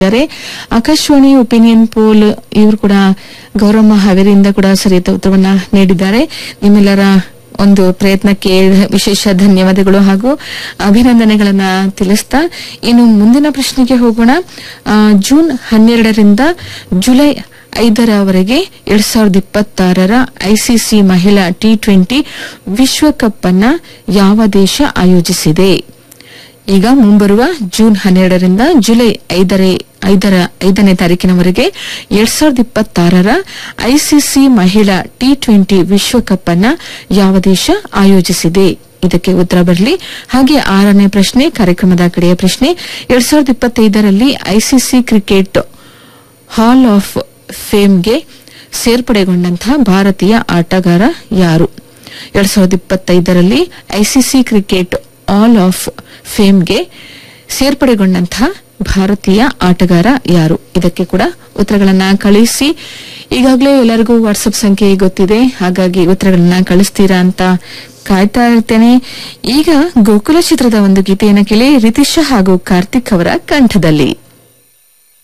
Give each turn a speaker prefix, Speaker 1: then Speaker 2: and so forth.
Speaker 1: ಇದ್ದಾರೆ Akashvani opinion pole ಇವರು ಕೂಡ ಗೌರಮ್ಮ ಹಾವೇರಿಯಿಂದ ಕೂಡ ಸರಿಯಾದ ಉತ್ತರವನ್ನ ನೀಡಿದ್ದಾರೆ ನಿಮ್ಮೆಲ್ಲರ ಒಂದು ಪ್ರಯತ್ನಕ್ಕೆ ವಿಶೇಷ ಧನ್ಯವಾದಗಳು ಹಾಗೂ ಅಭಿನಂದನೆಗಳನ್ನ ತಿಳಿಸ್ತಾ ಇನ್ನು ಮುಂದಿನ ಪ್ರಶ್ನೆಗೆ ಹೋಗೋಣ ಆ, ಜೂನ್ ಹನ್ನೆರಡರಿಂದ ಜುಲೈ ಐದರವರೆಗೆ ಎರಡ್ ಸಾವಿರದ ಇಪ್ಪತ್ತಾರರ ಐಸಿಸಿ ಮಹಿಳಾ ಟಿ ಟ್ವೆಂಟಿ ವಿಶ್ವಕಪ್ ಅನ್ನ ಯಾವ ದೇಶ ಆಯೋಜಿಸಿದೆ ಈಗ ಮುಂಬರುವ ಜೂನ್ ಹನ್ನೆರಡರಿಂದ ಜುಲೈ ಐದರ ಐದರ ಐದನೇ ತಾರೀಕಿನವರೆಗೆ ಎರಡ್ ಸಾವಿರದ ಇಪ್ಪತ್ತಾರರ ಐಸಿಸಿ ಮಹಿಳಾ ಟಿ ಟ್ವೆಂಟಿ ವಿಶ್ವಕಪ್ ಅನ್ನ ಯಾವ ದೇಶ ಆಯೋಜಿಸಿದೆ ಇದಕ್ಕೆ ಉತ್ತರ ಬರಲಿ ಹಾಗೆ ಆರನೇ ಪ್ರಶ್ನೆ ಕಾರ್ಯಕ್ರಮದ ಕಡೆಯ ಪ್ರಶ್ನೆ ಎರಡ್ ಸಾವಿರದ ಇಪ್ಪತ್ತೈದರಲ್ಲಿ ಐಸಿಸಿ ಕ್ರಿಕೆಟ್ ಹಾಲ್ ಆಫ್ ಫೇಮ್ಗೆ ಸೇರ್ಪಡೆಗೊಂಡಂತಹ ಭಾರತೀಯ ಆಟಗಾರ ಯಾರು ಎರಡ್ ಸಾವಿರದ ಇಪ್ಪತ್ತೈದರಲ್ಲಿ ಐಸಿಸಿ ಕ್ರಿಕೆಟ್ ಆಲ್ ಆಫ್ ಫೇಮ್ಗೆ ಸೇರ್ಪಡೆಗೊಂಡಂತಹ ಭಾರತೀಯ ಆಟಗಾರ ಯಾರು ಇದಕ್ಕೆ ಕೂಡ ಉತ್ತರಗಳನ್ನ ಕಳಿಸಿ ಈಗಾಗಲೇ ಎಲ್ಲರಿಗೂ ವಾಟ್ಸಪ್ ಸಂಖ್ಯೆ ಗೊತ್ತಿದೆ ಹಾಗಾಗಿ ಉತ್ತರಗಳನ್ನ ಕಳಿಸ್ತೀರಾ ಅಂತ ಕಾಯ್ತಾ ಇರ್ತೇನೆ ಈಗ ಗೋಕುಲ ಚಿತ್ರದ ಒಂದು ಗೀತೆಯನ್ನು ಕೇಳಿ ರಿತಿಶಾ ಹಾಗೂ ಕಾರ್ತಿಕ್ ಅವರ ಕಂಠದಲ್ಲಿ